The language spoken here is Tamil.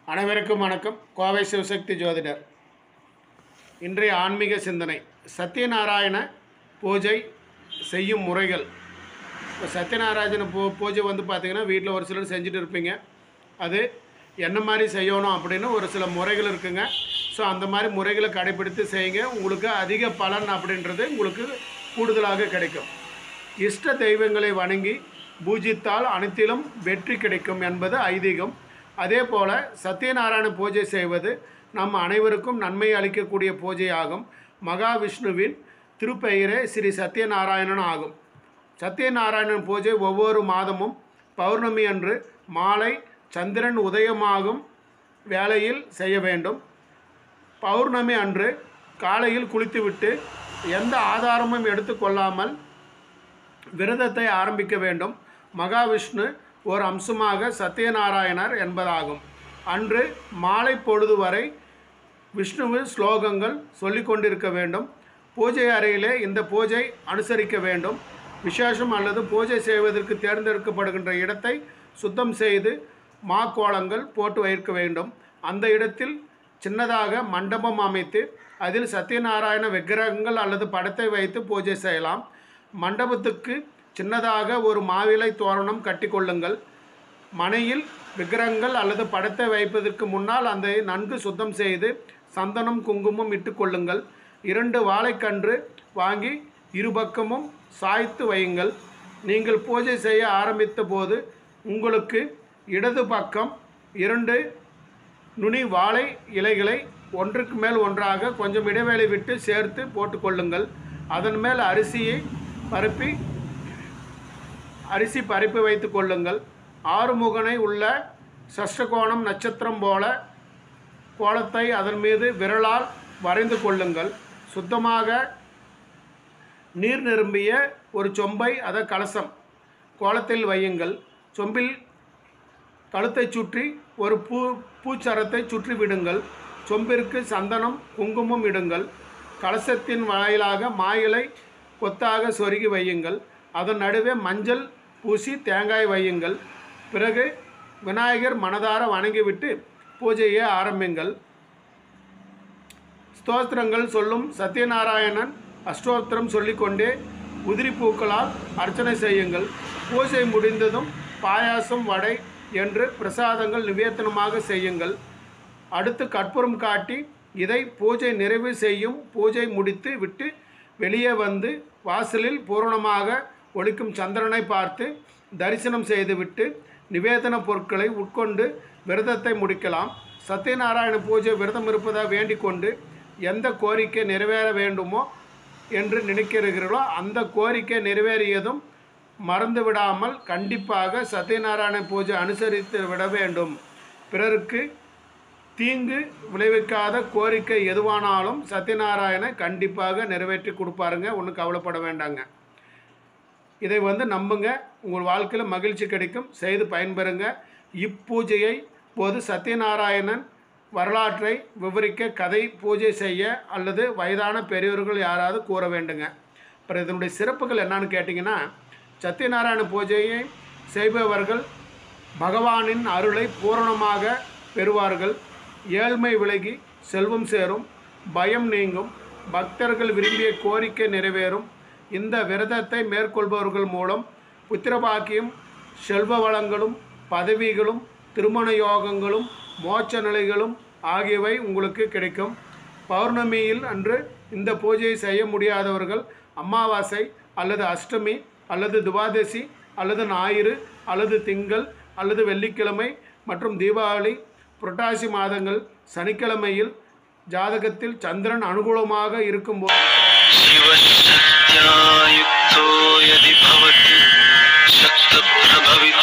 அனைவருக்கும் வணக்கம் கோவை சிவசக்தி ஜோதிடர் இன்றைய ஆன்மீக சிந்தனை சத்யநாராயண பூஜை செய்யும் முறைகள் இப்போ சத்யநாராயண பூ பூஜை வந்து பார்த்திங்கன்னா வீட்டில் ஒரு சிலர் செஞ்சுட்டு இருப்பீங்க அது என்ன மாதிரி செய்யணும் அப்படின்னு ஒரு சில முறைகள் இருக்குங்க ஸோ அந்த மாதிரி முறைகளை கடைபிடித்து செய்யுங்க உங்களுக்கு அதிக பலன் அப்படின்றது உங்களுக்கு கூடுதலாக கிடைக்கும் இஷ்ட தெய்வங்களை வணங்கி பூஜித்தால் அனைத்திலும் வெற்றி கிடைக்கும் என்பது ஐதீகம் அதே போல் சத்யநாராயண பூஜை செய்வது நம் அனைவருக்கும் நன்மை அளிக்கக்கூடிய பூஜையாகும் மகாவிஷ்ணுவின் திருப்பெயரே ஸ்ரீ சத்யநாராயணன் ஆகும் சத்யநாராயணன் பூஜை ஒவ்வொரு மாதமும் பௌர்ணமி அன்று மாலை சந்திரன் உதயமாகும் வேளையில் செய்ய வேண்டும் பௌர்ணமி அன்று காலையில் குளித்துவிட்டு எந்த ஆதாரமும் எடுத்துக்கொள்ளாமல் விரதத்தை ஆரம்பிக்க வேண்டும் மகாவிஷ்ணு ஒரு அம்சமாக சத்யநாராயணர் என்பதாகும் அன்று மாலை பொழுது வரை விஷ்ணுவின் ஸ்லோகங்கள் சொல்லிக் கொண்டிருக்க வேண்டும் பூஜை அறையிலே இந்த பூஜை அனுசரிக்க வேண்டும் விசேஷம் அல்லது பூஜை செய்வதற்கு தேர்ந்தெடுக்கப்படுகின்ற இடத்தை சுத்தம் செய்து மாக்கோளங்கள் போட்டு வைக்க வேண்டும் அந்த இடத்தில் சின்னதாக மண்டபம் அமைத்து அதில் சத்யநாராயண விக்கிரகங்கள் அல்லது படத்தை வைத்து பூஜை செய்யலாம் மண்டபத்துக்கு சின்னதாக ஒரு மாவிலை தோரணம் கட்டிக்கொள்ளுங்கள் மனையில் விக்கிரகங்கள் அல்லது படத்தை வைப்பதற்கு முன்னால் அந்த நன்கு சுத்தம் செய்து சந்தனம் குங்குமம் இட்டுக்கொள்ளுங்கள் இரண்டு வாழைக்கன்று வாங்கி இருபக்கமும் சாய்த்து வையுங்கள் நீங்கள் பூஜை செய்ய ஆரம்பித்த போது உங்களுக்கு இடது பக்கம் இரண்டு நுனி வாழை இலைகளை ஒன்றுக்கு மேல் ஒன்றாக கொஞ்சம் இடைவேளை விட்டு சேர்த்து போட்டுக்கொள்ளுங்கள் அதன் மேல் அரிசியை பரப்பி அரிசி பரப்பி வைத்து கொள்ளுங்கள் ஆறுமுகனை உள்ள சஷ்டகோணம் நட்சத்திரம் போல கோலத்தை அதன் மீது விரலால் வரைந்து கொள்ளுங்கள் சுத்தமாக நீர் நிரம்பிய ஒரு சொம்பை அதை கலசம் கோலத்தில் வையுங்கள் சொம்பில் கழுத்தை சுற்றி ஒரு பூ பூச்சரத்தை சுற்றி விடுங்கள் சொம்பிற்கு சந்தனம் குங்குமம் இடுங்கள் கலசத்தின் வாயிலாக மாயிலை கொத்தாக சொருகி வையுங்கள் அதன் நடுவே மஞ்சள் பூசி தேங்காய் வையுங்கள் பிறகு விநாயகர் மனதார வணங்கிவிட்டு பூஜையை ஆரம்பிங்கள் ஸ்தோத்திரங்கள் சொல்லும் சத்யநாராயணன் அஷ்டோத்திரம் சொல்லிக்கொண்டே உதிரி பூக்களால் அர்ச்சனை செய்யுங்கள் பூஜை முடிந்ததும் பாயாசம் வடை என்று பிரசாதங்கள் நிவேதனமாக செய்யுங்கள் அடுத்து கற்பூரம் காட்டி இதை பூஜை நிறைவு செய்யும் பூஜை முடித்து விட்டு வெளியே வந்து வாசலில் பூரணமாக ஒழிக்கும் சந்திரனை பார்த்து தரிசனம் செய்துவிட்டு நிவேதன பொருட்களை உட்கொண்டு விரதத்தை முடிக்கலாம் சத்யநாராயண பூஜை விரதம் இருப்பதாக வேண்டிக் கொண்டு எந்த கோரிக்கை நிறைவேற வேண்டுமோ என்று நினைக்கிறீர்களோ அந்த கோரிக்கை நிறைவேறியதும் மறந்து விடாமல் கண்டிப்பாக சத்யநாராயண பூஜை அனுசரித்து விட வேண்டும் பிறருக்கு தீங்கு விளைவிக்காத கோரிக்கை எதுவானாலும் சத்யநாராயண கண்டிப்பாக நிறைவேற்றி கொடுப்பாருங்க ஒன்றும் கவலைப்பட வேண்டாங்க இதை வந்து நம்புங்க உங்கள் வாழ்க்கையில் மகிழ்ச்சி கிடைக்கும் செய்து பயன்பெறுங்க இப்பூஜையை போது சத்யநாராயணன் வரலாற்றை விவரிக்க கதை பூஜை செய்ய அல்லது வயதான பெரியவர்கள் யாராவது கூற வேண்டுங்க அப்புறம் இதனுடைய சிறப்புகள் என்னன்னு கேட்டிங்கன்னா சத்யநாராயண பூஜையை செய்பவர்கள் பகவானின் அருளை பூரணமாக பெறுவார்கள் ஏழ்மை விலகி செல்வம் சேரும் பயம் நீங்கும் பக்தர்கள் விரும்பிய கோரிக்கை நிறைவேறும் இந்த விரதத்தை மேற்கொள்பவர்கள் மூலம் புத்திரபாக்கியம் செல்வ வளங்களும் பதவிகளும் திருமண யோகங்களும் மோட்ச நிலைகளும் ஆகியவை உங்களுக்கு கிடைக்கும் பௌர்ணமியில் அன்று இந்த பூஜையை செய்ய முடியாதவர்கள் அமாவாசை அல்லது அஷ்டமி அல்லது துவாதசி அல்லது ஞாயிறு அல்லது திங்கள் அல்லது வெள்ளிக்கிழமை மற்றும் தீபாவளி புரட்டாசி மாதங்கள் சனிக்கிழமையில் ஜாதகத்தில் சந்திரன் அனுகூலமாக இருக்கும்போது शिवशक्त्या युक्तो यदि भवति शक्तप्रभवितो